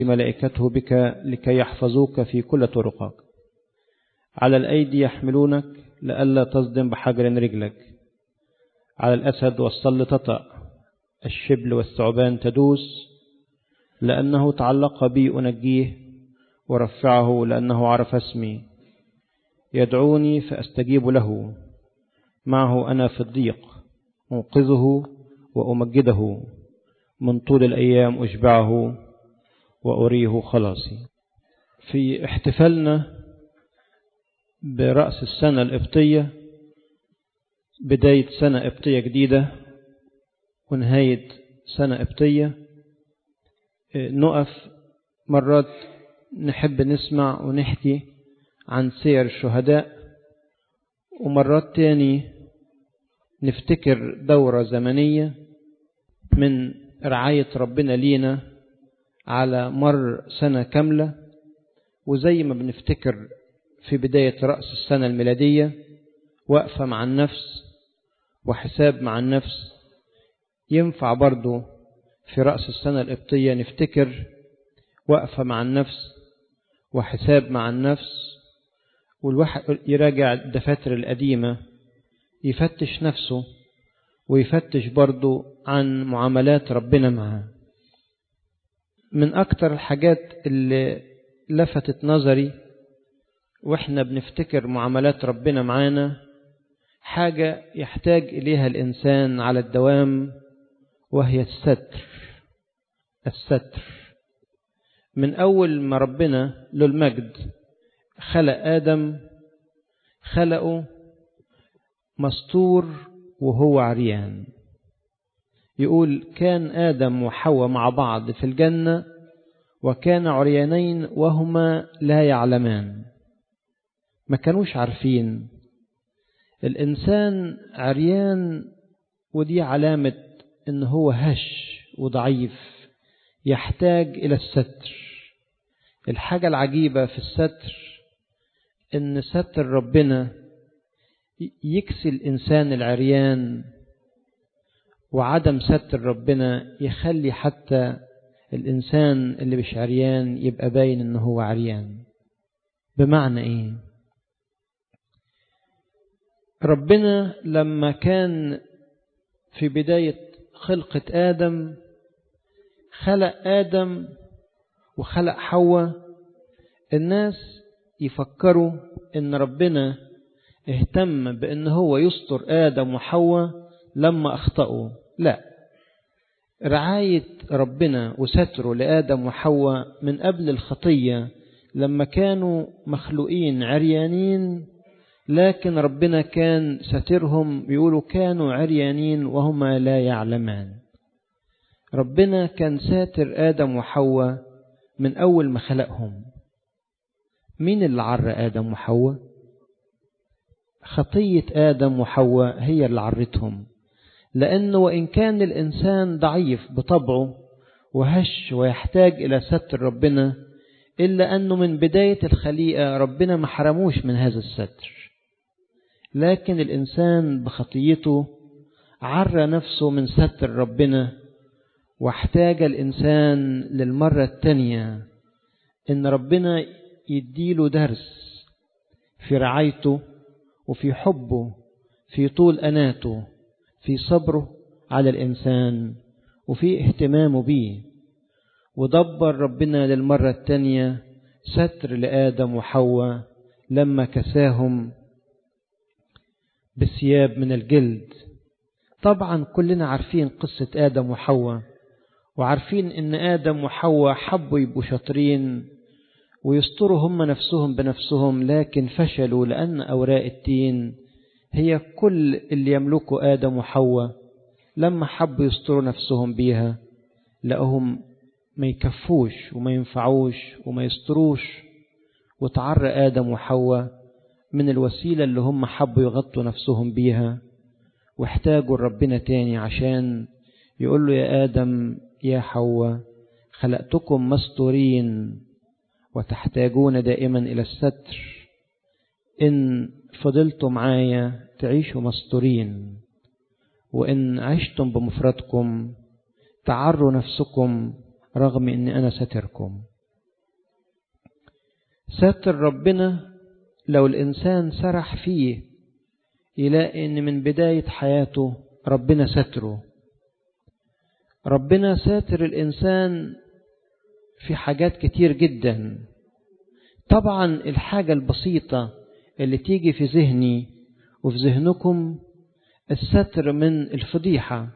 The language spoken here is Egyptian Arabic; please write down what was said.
ملائكته بك لكي يحفظوك في كل طرقك على الأيدي يحملونك لئلا تصدم بحجر رجلك على الأسد والصل تطأ الشبل والثعبان تدوس لأنه تعلق بي أنجيه ورفعه لأنه عرف اسمي يدعوني فأستجيب له معه أنا في الضيق أنقذه وأمجده من طول الأيام أشبعه وأريه خلاصي في احتفالنا برأس السنة القبطية بداية سنة قبطية جديدة ونهاية سنة قبطية نقف مرات نحب نسمع ونحكي عن سير الشهداء ومرات تاني نفتكر دورة زمنية من رعاية ربنا لينا على مر سنة كاملة وزي ما بنفتكر في بداية رأس السنة الميلادية وقفة مع النفس وحساب مع النفس ينفع برضو في رأس السنة القبطية نفتكر وقفة مع النفس وحساب مع النفس والواحد يراجع الدفاتر القديمة يفتش نفسه ويفتش برضو عن معاملات ربنا معاه من أكتر الحاجات اللي لفتت نظري وإحنا بنفتكر معاملات ربنا معانا حاجة يحتاج إليها الإنسان على الدوام وهي الستر الستر من أول ما ربنا له المجد خلق آدم خلقه مستور وهو عريان يقول كان آدم وحواء مع بعض في الجنة وكان عريانين وهما لا يعلمان ما كانوش عارفين الإنسان عريان ودي علامة إن هو هش وضعيف يحتاج إلى الستر الحاجة العجيبة في الستر إن ستر ربنا يكسي الإنسان العريان وعدم ستر ربنا يخلي حتى الإنسان اللي مش عريان يبقى باين إن هو عريان بمعنى إيه ربنا لما كان في بداية خلقة آدم خلق آدم وخلق حواء الناس يفكروا إن ربنا اهتم بأن هو يستر آدم وحواء لما أخطأوا لا رعاية ربنا وستره لآدم وحواء من قبل الخطية لما كانوا مخلوقين عريانين لكن ربنا كان سترهم بيقولوا كانوا عريانين وهما لا يعلمان ربنا كان ساتر آدم وحواء من أول ما خلقهم مين اللي عر آدم وحواء خطية آدم وحواء هي اللي عرتهم لأنه وإن كان الإنسان ضعيف بطبعه وهش ويحتاج إلى ستر ربنا إلا أنه من بداية الخليقة ربنا ما حرموش من هذا الستر لكن الإنسان بخطيته عرى نفسه من ستر ربنا واحتاج الإنسان للمرة الثانية إن ربنا يديله درس في رعايته وفي حبه في طول أناته في صبره على الإنسان وفي اهتمامه بيه ودبر ربنا للمرة الثانية ستر لآدم وحواء لما كساهم بثياب من الجلد طبعا كلنا عارفين قصة آدم وحواء وعارفين إن آدم وحواء حبوا يبقوا شاطرين ويستروا هم نفسهم بنفسهم لكن فشلوا لأن أوراق التين هي كل اللي يملكه آدم وحواء لما حبوا يستروا نفسهم بيها لقوهم ما يكفوش وما ينفعوش وما يستروش وتعرى آدم وحواء من الوسيلة اللي هم حبوا يغطوا نفسهم بيها واحتاجوا ربنا تاني عشان يقول له يا آدم يا حواء خلقتكم مستورين وتحتاجون دائما إلى الستر إن فضلتوا معايا تعيشوا مستورين وإن عشتم بمفردكم تعروا نفسكم رغم إن أنا ستركم ستر ربنا لو الإنسان سرح فيه يلاقي إن من بداية حياته ربنا ستره ربنا ساتر الإنسان في حاجات كتير جدا طبعا الحاجة البسيطة اللي تيجي في ذهني وفي ذهنكم الستر من الفضيحة